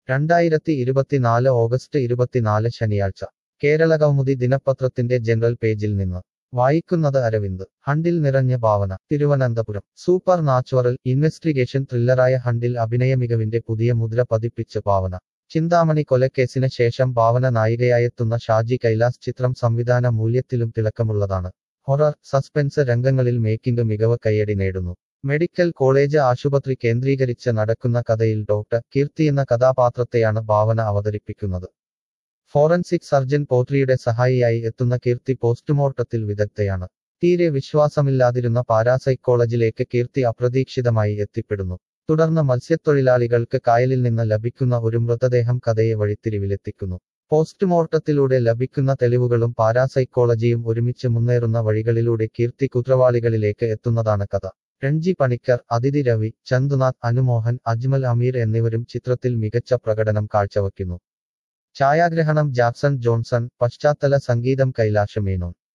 രണ്ടായിരത്തി ഇരുപത്തിനാല് ഓഗസ്റ്റ് ഇരുപത്തിനാല് ശനിയാഴ്ച കേരള കൗമുദി ദിനപത്രത്തിന്റെ ജനറൽ പേജിൽ നിന്ന് വായിക്കുന്നത് അരവിന്ദ് ഹണ്ടിൽ നിറഞ്ഞ Bhavana Thiruvananthapuram super natural investigation ത്രില്ലറായ ഹണ്ടിൽ അഭിനയ മികവിന്റെ പുതിയ മുദ്ര പതിപ്പിച്ച് ഭാവന ചിന്താമണി കൊലക്കേസിന് ശേഷം ഭാവന നായികയായെത്തുന്ന ഷാജി കൈലാസ് ചിത്രം സംവിധാന മൂല്യത്തിലും തിളക്കമുള്ളതാണ് ഹൊറർ സസ്പെൻസ് രംഗങ്ങളിൽ മേക്കിംഗ് മികവ് കയ്യടി നേടുന്നു മെഡിക്കൽ കോളേജ് ആശുപത്രി കേന്ദ്രീകരിച്ച് നടക്കുന്ന കഥയിൽ ഡോക്ടർ കീർത്തി എന്ന കഥാപാത്രത്തെയാണ് ഭാവന അവതരിപ്പിക്കുന്നത് ഫോറൻസിക് സർജൻ പോട്രിയുടെ സഹായിയായി എത്തുന്ന കീർത്തി പോസ്റ്റ്മോർട്ടത്തിൽ വിദഗ്ധയാണ് തീരെ വിശ്വാസമില്ലാതിരുന്ന പാരാസൈക്കോളജിലേക്ക് കീർത്തി അപ്രതീക്ഷിതമായി എത്തിപ്പെടുന്നു തുടർന്ന് മത്സ്യത്തൊഴിലാളികൾക്ക് കായലിൽ നിന്ന് ലഭിക്കുന്ന ഒരു മൃതദേഹം കഥയെ വഴിത്തിരിവിലെത്തിക്കുന്നു പോസ്റ്റ്മോർട്ടത്തിലൂടെ ലഭിക്കുന്ന തെളിവുകളും പാരാസൈക്കോളജിയും ഒരുമിച്ച് മുന്നേറുന്ന വഴികളിലൂടെ കീർത്തി കുറ്റവാളികളിലേക്ക് എത്തുന്നതാണ് കഥ രഞ്ജി പണിക്കർ അതിഥി രവി ചന്തുനാഥ് അനുമോഹൻ അജ്മൽ അമീർ എന്നിവരും ചിത്രത്തിൽ മികച്ച പ്രകടനം കാഴ്ചവയ്ക്കുന്നു ഛായാഗ്രഹണം ജാക്സൺ ജോൺസൺ പശ്ചാത്തല സംഗീതം കൈലാഷ മേനോൻ